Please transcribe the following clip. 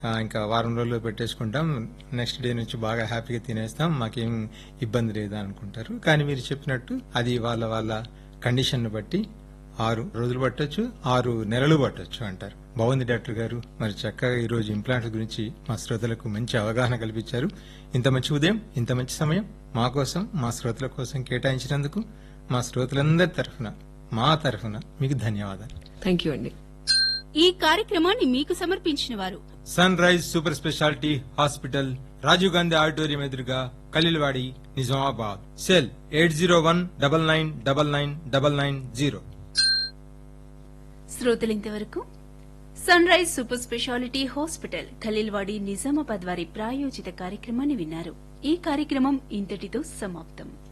ఆ, ఇంకా వారం రోజులు పెట్టేసుకుంటాం నెక్స్ట్ డే నుంచి బాగా హ్యాపీగా తినేస్తాం మాకేం ఇబ్బంది లేదు అనుకుంటారు కానీ మీరు చెప్పినట్టు అది వాళ్ళ వాళ్ళ కండిషన్ బట్టి ఆరు రోజులు పట్టొచ్చు ఆరు నెలలు పట్టొచ్చు అంటారు బాగుంది డాక్టర్ గారు మరి చక్కగా ఈ రోజు ఇంప్లాంట్ల గురించి మా శ్రోతలకు మంచి అవగాహన కల్పించారు ఇంత మంచి ఉదయం ఇంత మంచి సమయం మా కోసం మా శ్రోతల కోసం కేటాయించినందుకు మా శ్రోతలందరి తరఫున మా తరఫున మీకు ధన్యవాదాలు థ్యాంక్ యూ అండి ఈ కార్యక్రమాన్ని మీకు సమర్పించిన వారు sunrise super speciality hospital Rajiv Gandhi auditorium ఎదురుగా Khaleelwadi Nizamabad cell eight zero one double nine double nine double nine zero శ్రోతలింతవరకు sunrise super speciality hospital Khaleelwadi Nizamabad వారి ప్రాయోజిత కార్యక్రమాన్ని విన్నారు ఈ కార్యక్రమం ఇంతటితో సమాప్తం